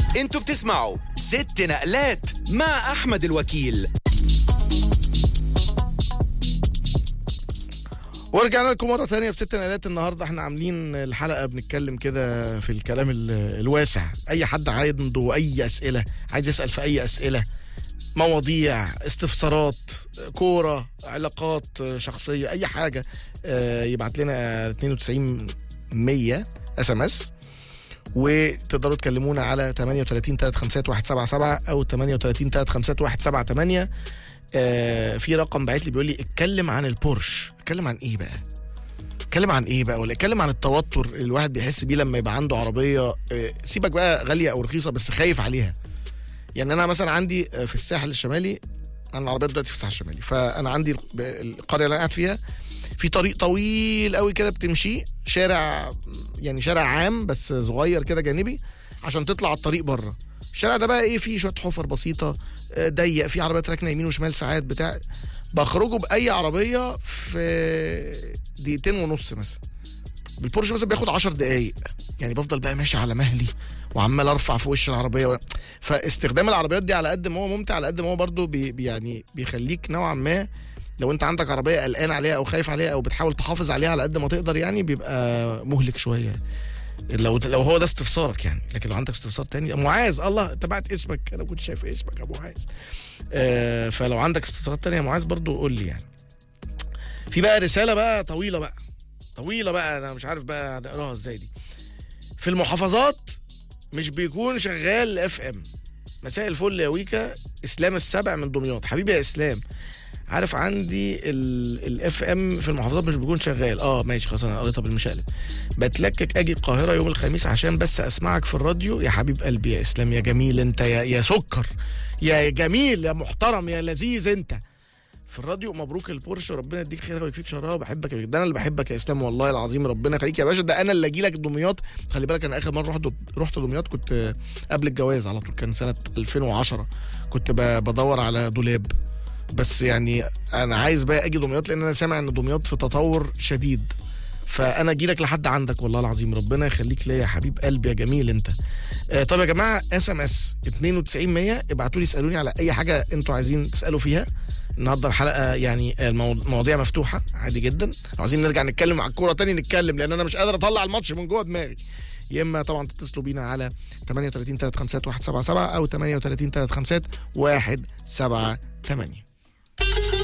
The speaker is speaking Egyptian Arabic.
انتوا بتسمعوا ست نقلات مع احمد الوكيل ورجعنا لكم مرة تانية في ست نقلات النهاردة احنا عاملين الحلقة بنتكلم كده في الكلام ال- الواسع أي حد عنده أي أسئلة عايز يسأل في أي أسئلة مواضيع استفسارات كورة علاقات شخصية أي حاجة آه، يبعت لنا 92 100 اس ام اس وتقدروا تكلمونا على 38 351 177 او 38 351 178 آه في رقم بعت لي بيقول لي اتكلم عن البورش اتكلم عن ايه بقى اتكلم عن ايه بقى ولا اتكلم عن التوتر اللي الواحد بيحس بيه لما يبقى عنده عربيه آه سيبك بقى غاليه او رخيصه بس خايف عليها يعني انا مثلا عندي آه، في الساحل الشمالي انا العربيات دلوقتي في الساحل الشمالي فانا عندي ب- القريه اللي انا قاعد فيها في طريق طويل قوي كده بتمشيه شارع يعني شارع عام بس صغير كده جانبي عشان تطلع على الطريق بره الشارع ده بقى ايه فيه شويه حفر بسيطه آه، ضيق في عربيات راكنه يمين وشمال ساعات بتاع بخرجه باي عربيه في دقيقتين ونص مثلا بالبورش مثلا بياخد 10 دقايق يعني بفضل بقى ماشي على مهلي وعمال ارفع في وش العربيه و... فاستخدام العربيات دي على قد ما هو ممتع على قد ما هو برضه بي... بي- يعني بيخليك نوعا ما لو انت عندك عربيه قلقان عليها او خايف عليها او بتحاول تحافظ عليها على قد ما تقدر يعني بيبقى مهلك شويه لو لو هو ده استفسارك يعني لكن لو عندك استفسار تاني معاذ الله انت بعت اسمك انا كنت شايف اسمك يا ابو معاذ آه فلو عندك استفسارات تانية يا معاذ برضو قول لي يعني في بقى رساله بقى طويله بقى طويله بقى انا مش عارف بقى نقراها ازاي دي في المحافظات مش بيكون شغال اف ام مساء الفل يا ويكا اسلام السبع من دمياط حبيبي يا اسلام عارف عندي الاف ام في المحافظات مش بيكون شغال اه ماشي خلاص انا قريتها بالمشقلب بتلكك اجي القاهره يوم الخميس عشان بس اسمعك في الراديو يا حبيب قلبي يا اسلام يا جميل انت يا يا سكر يا جميل يا محترم يا لذيذ انت في الراديو مبروك البورش وربنا يديك خير ويكفيك شرها بحبك يا ده انا اللي بحبك يا اسلام والله العظيم ربنا يخليك يا باشا ده انا اللي اجي لك دمياط خلي بالك انا اخر مره رحت رحت دمياط كنت آه، قبل الجواز على طول كان سنه 2010 كنت ب- بدور على دولاب بس يعني انا عايز بقى اجي دمياط لان انا سامع ان دمياط في تطور شديد فانا اجي لك لحد عندك والله العظيم ربنا يخليك ليا يا حبيب قلبي يا جميل انت آه طب يا جماعه اس ام اس 92100 ابعتوا لي اسالوني على اي حاجه انتوا عايزين تسالوا فيها النهارده الحلقه يعني المو- المواضيع مفتوحه عادي جدا لو عايزين نرجع نتكلم على الكوره تاني نتكلم لان انا مش قادر اطلع الماتش من جوه دماغي يا اما طبعا تتصلوا بينا على 38 351 177 او 38 351 178